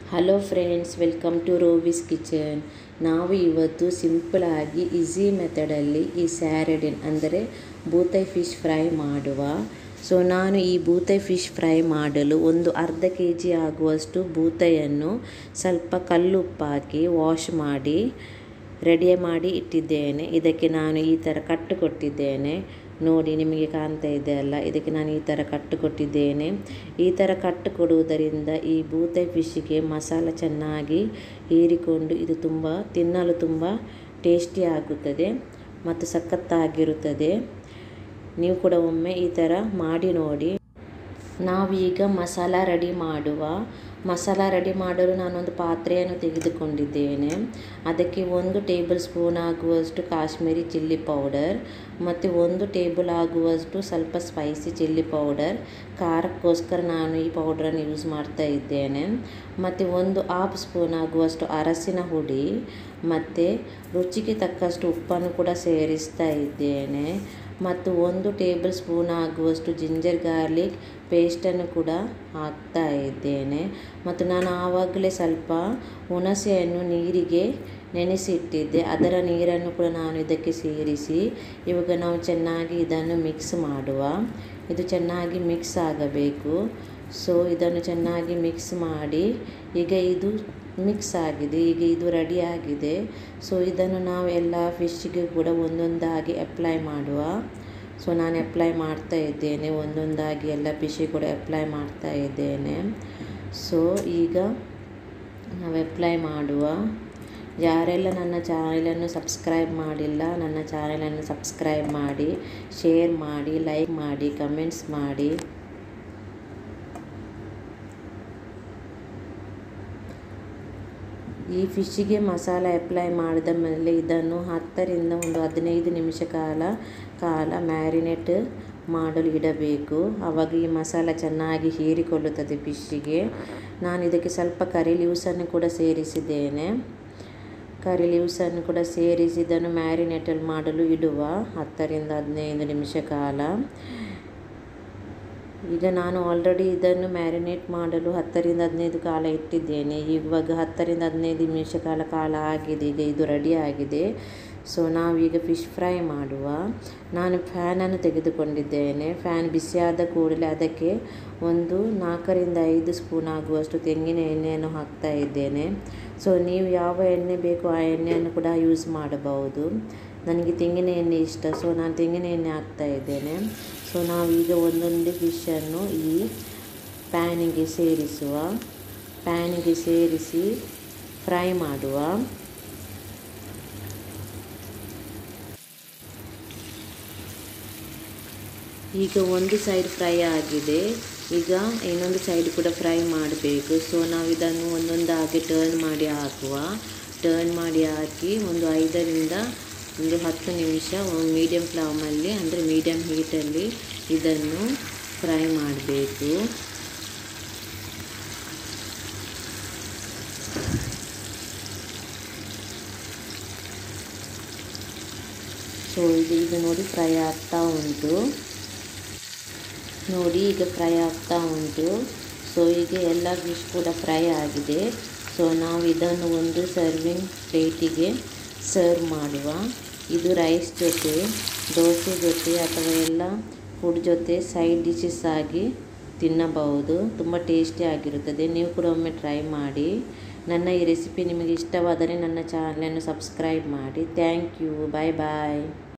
hello friends welcome to Rovi's kitchen ನಾವು ಇವತ್ತು ಸಿಂಪಲಾಗಿ ಈಸಿ ಮೆಥಡಲ್ಲಿ ಈ ಸ್ಯಾರಡಿನ್ ಅಂದರೆ ಬೂತೈ ಫಿಶ್ ಫ್ರೈ ಮಾಡುವ ಸೊ ನಾನು ಈ ಬೂತೈ ಫಿಶ್ ಫ್ರೈ ಮಾಡಲು ಒಂದು ಅರ್ಧ ಕೆ ಜಿ ಆಗುವಷ್ಟು ಬೂತೈಯನ್ನು ಸ್ವಲ್ಪ ಕಲ್ಲುಪ್ಪು ಹಾಕಿ ವಾಶ್ ಮಾಡಿ ರೆಡಿ ಮಾಡಿ ಇಟ್ಟಿದ್ದೇನೆ ಇದಕ್ಕೆ ನಾನು ಈ ಥರ ಕಟ್ಟು ಕೊಟ್ಟಿದ್ದೇನೆ ನೋಡಿ ನಿಮಗೆ ಕಾಣ್ತಾ ಇದೆ ಅಲ್ಲ ಇದಕ್ಕೆ ನಾನು ಈ ಥರ ಕಟ್ಟು ಕೊಟ್ಟಿದ್ದೇನೆ ಈ ಥರ ಕಟ್ಟು ಕೊಡುವುದರಿಂದ ಈ ಬೂತೈ ಫಿಶ್ಶಿಗೆ ಮಸಾಲ ಚೆನ್ನಾಗಿ ಹೀರಿಕೊಂಡು ಇದು ತುಂಬ ತಿನ್ನಲು ತುಂಬ ಟೇಸ್ಟಿ ಆಗುತ್ತದೆ ಮತ್ತು ಸಖತ್ತಾಗಿರುತ್ತದೆ ನೀವು ಕೂಡ ಒಮ್ಮೆ ಈ ಥರ ಮಾಡಿ ನೋಡಿ ನಾವೀಗ ಮಸಾಲ ರೆಡಿ ಮಾಡುವ ಮಸಾಲ ರೆಡಿ ಮಾಡಲು ನಾನೊಂದು ಪಾತ್ರೆಯನ್ನು ತೆಗೆದುಕೊಂಡಿದ್ದೇನೆ ಅದಕ್ಕೆ ಒಂದು ಟೇಬಲ್ ಸ್ಪೂನ್ ಆಗುವಷ್ಟು ಕಾಶ್ಮೀರಿ ಚಿಲ್ಲಿ ಪೌಡರ್ ಮತ್ತು ಒಂದು ಟೇಬಲ್ ಆಗುವಷ್ಟು ಸ್ವಲ್ಪ ಸ್ಪೈಸಿ ಚಿಲ್ಲಿ ಪೌಡರ್ ಖಾರಕ್ಕೋಸ್ಕರ ನಾನು ಈ ಪೌಡ್ರನ್ನು ಯೂಸ್ ಮಾಡ್ತಾ ಇದ್ದೇನೆ ಮತ್ತು ಒಂದು ಹಾಫ್ ಸ್ಪೂನ್ ಆಗುವಷ್ಟು ಅರಸಿನ ಹುಡಿ ಮತ್ತು ರುಚಿಗೆ ತಕ್ಕಷ್ಟು ಉಪ್ಪನ್ನು ಕೂಡ ಸೇರಿಸ್ತಾ ಇದ್ದೇನೆ ಮತ್ತು ಒಂದು ಟೇಬಲ್ ಸ್ಪೂನ್ ಆಗುವಷ್ಟು ಜಿಂಜರ್ ಗಾರ್ಲಿಕ್ ಪೇಸ್ಟನ್ನು ಕೂಡ ಹಾಕ್ತಾ ಇದ್ದೇನೆ ಮತ್ತು ನಾನು ಆವಾಗಲೇ ಸ್ವಲ್ಪ ಹುಣಸೆಯನ್ನು ನೀರಿಗೆ ನೆನೆಸಿಟ್ಟಿದ್ದೆ ಅದರ ನೀರನ್ನು ಕೂಡ ನಾನು ಇದಕ್ಕೆ ಸೇರಿಸಿ ಇವಾಗ ನಾವು ಚೆನ್ನಾಗಿ ಇದನ್ನು ಮಿಕ್ಸ್ ಮಾಡುವ ಇದು ಚೆನ್ನಾಗಿ ಮಿಕ್ಸ್ ಆಗಬೇಕು ಸೊ ಇದನ್ನು ಚೆನ್ನಾಗಿ ಮಿಕ್ಸ್ ಮಾಡಿ ಈಗ ಇದು ಮಿಕ್ಸ್ ಆಗಿದೆ ಈಗ ಇದು ರೆಡಿ ಆಗಿದೆ ಸೊ ಇದನ್ನು ನಾವು ಎಲ್ಲ ಫಿಶ್ಶಿಗೆ ಕೂಡ ಒಂದೊಂದಾಗಿ ಅಪ್ಲೈ ಮಾಡುವ ಸೊ ನಾನು ಅಪ್ಲೈ ಮಾಡ್ತಾ ಇದ್ದೇನೆ ಒಂದೊಂದಾಗಿ ಎಲ್ಲ ಫಿಶ್ಶಿಗೆ ಕೂಡ ಅಪ್ಲೈ ಮಾಡ್ತಾ ಇದ್ದೇನೆ ಸೊ ಈಗ ನಾವು ಅಪ್ಲೈ ಮಾಡುವ ಯಾರೆಲ್ಲ ನನ್ನ ಚಾನಲನ್ನು ಸಬ್ಸ್ಕ್ರೈಬ್ ಮಾಡಿಲ್ಲ ನನ್ನ ಚಾನಲನ್ನು ಸಬ್ಸ್ಕ್ರೈಬ್ ಮಾಡಿ ಶೇರ್ ಮಾಡಿ ಲೈಕ್ ಮಾಡಿ ಕಮೆಂಟ್ಸ್ ಮಾಡಿ ಈ ಫಿಶ್ಶಿಗೆ ಮಸಾಲ ಅಪ್ಲೈ ಮಾಡಿದ ಮೇಲೆ ಇದನ್ನು ಹತ್ತರಿಂದ ಒಂದು ಹದಿನೈದು ನಿಮಿಷ ಕಾಲ ಕಾಲ ಮ್ಯಾರಿನೇಟ್ ಮಾಡಲು ಇಡಬೇಕು ಆವಾಗ ಈ ಮಸಾಲ ಚೆನ್ನಾಗಿ ಹೀರಿಕೊಳ್ಳುತ್ತದೆ ಫಿಶ್ಶಿಗೆ ನಾನು ಇದಕ್ಕೆ ಸ್ವಲ್ಪ ಕರಿ ಲೀವ್ಸನ್ನು ಕೂಡ ಸೇರಿಸಿದ್ದೇನೆ ಕರಿ ಲೀವ್ಸನ್ನು ಕೂಡ ಸೇರಿಸಿ ಇದನ್ನು ಮ್ಯಾರಿನೇಟಲ್ಲಿ ಮಾಡಲು ಇಡುವ ಹತ್ತರಿಂದ ಹದಿನೈದು ನಿಮಿಷ ಕಾಲ ಈಗ ನಾನು ಆಲ್ರೆಡಿ ಇದನ್ನು ಮ್ಯಾರಿನೇಟ್ ಮಾಡಲು ಹತ್ತರಿಂದ ಹದಿನೈದು ಕಾಲ ಇಟ್ಟಿದ್ದೇನೆ ಇವಾಗ ಹತ್ತರಿಂದ ಹದಿನೈದು ನಿಮಿಷ ಕಾಲ ಕಾಲ ಆಗಿದೆ ಈಗ ಇದು ರೆಡಿ ಆಗಿದೆ ಸೊ ನಾವೀಗ ಫಿಶ್ ಫ್ರೈ ಮಾಡುವ ನಾನು ಫ್ಯಾನನ್ನು ತೆಗೆದುಕೊಂಡಿದ್ದೇನೆ ಫ್ಯಾನ್ ಬಿಸಿಯಾದ ಕೂಡಲೇ ಅದಕ್ಕೆ ಒಂದು ನಾಲ್ಕರಿಂದ ಐದು ಸ್ಪೂನ್ ಆಗುವಷ್ಟು ತೆಂಗಿನ ಎಣ್ಣೆಯನ್ನು ಹಾಕ್ತಾ ಇದ್ದೇನೆ ಸೊ ನೀವು ಯಾವ ಎಣ್ಣೆ ಬೇಕೋ ಆ ಎಣ್ಣೆಯನ್ನು ಕೂಡ ಯೂಸ್ ಮಾಡಬಹುದು ನನಗೆ ತೆಂಗಿನ ಎಣ್ಣೆ ಇಷ್ಟ ಸೊ ನಾನು ತೆಂಗಿನ ಎಣ್ಣೆ ಹಾಕ್ತಾ ಇದ್ದೇನೆ ಸೊ ನಾವೀಗ ಒಂದೊಂದೇ ಫಿಶನ್ನು ಈ ಪ್ಯಾನಿಗೆ ಸೇರಿಸುವ ಪ್ಯಾನಿಗೆ ಸೇರಿಸಿ ಫ್ರೈ ಮಾಡುವ ಈಗ ಒಂದು ಸೈಡ್ ಫ್ರೈ ಆಗಿದೆ ಈಗ ಇನ್ನೊಂದು ಸೈಡ್ ಕೂಡ ಫ್ರೈ ಮಾಡಬೇಕು ಸೊ ನಾವು ಇದನ್ನು ಒಂದೊಂದಾಗಿ ಟರ್ನ್ ಮಾಡಿ ಹಾಕುವ ಟರ್ನ್ ಮಾಡಿ ಹಾಕಿ ಒಂದು ಐದರಿಂದ ಒಂದು ಹತ್ತು ನಿಮಿಷ ಮೀಡಿಯಮ್ ಫ್ಲೇಮಲ್ಲಿ ಅಂದರೆ ಮೀಡಿಯಮ್ ಹೀಟಲ್ಲಿ ಇದನ್ನು ಫ್ರೈ ಮಾಡಬೇಕು ಸೊ ಇದು ಈಗ ನೋಡಿ ಫ್ರೈ ಆಗ್ತಾ ಉಂಟು ನೋಡಿ ಈಗ ಫ್ರೈ ಆಗ್ತಾ ಉಂಟು ಸೊ ಈಗ ಎಲ್ಲ ಫಿಶ್ ಕೂಡ ಫ್ರೈ ಆಗಿದೆ ಸೊ ನಾವು ಇದನ್ನು ಒಂದು ಸರ್ವಿಂಗ್ ಪ್ಲೇಟಿಗೆ ಸರ್ವ್ ಮಾಡುವ ಇದು ರೈಸ್ ಜೊತೆ ದೋಸೆ ಜೊತೆ ಅಥವಾ ಎಲ್ಲ ಫುಡ್ ಜೊತೆ ಸೈಡ್ ಡಿಶಸ್ ಆಗಿ ತಿನ್ನಬಹುದು ತುಂಬ ಟೇಸ್ಟಿ ಆಗಿರುತ್ತದೆ ನೀವು ಕೂಡ ಒಮ್ಮೆ ಟ್ರೈ ಮಾಡಿ ನನ್ನ ಈ ರೆಸಿಪಿ ನಿಮಗೆ ಇಷ್ಟವಾದರೆ ನನ್ನ ಚಾನಲನ್ನು ಸಬ್ಸ್ಕ್ರೈಬ್ ಮಾಡಿ ಥ್ಯಾಂಕ್ ಯು ಬಾಯ್ ಬಾಯ್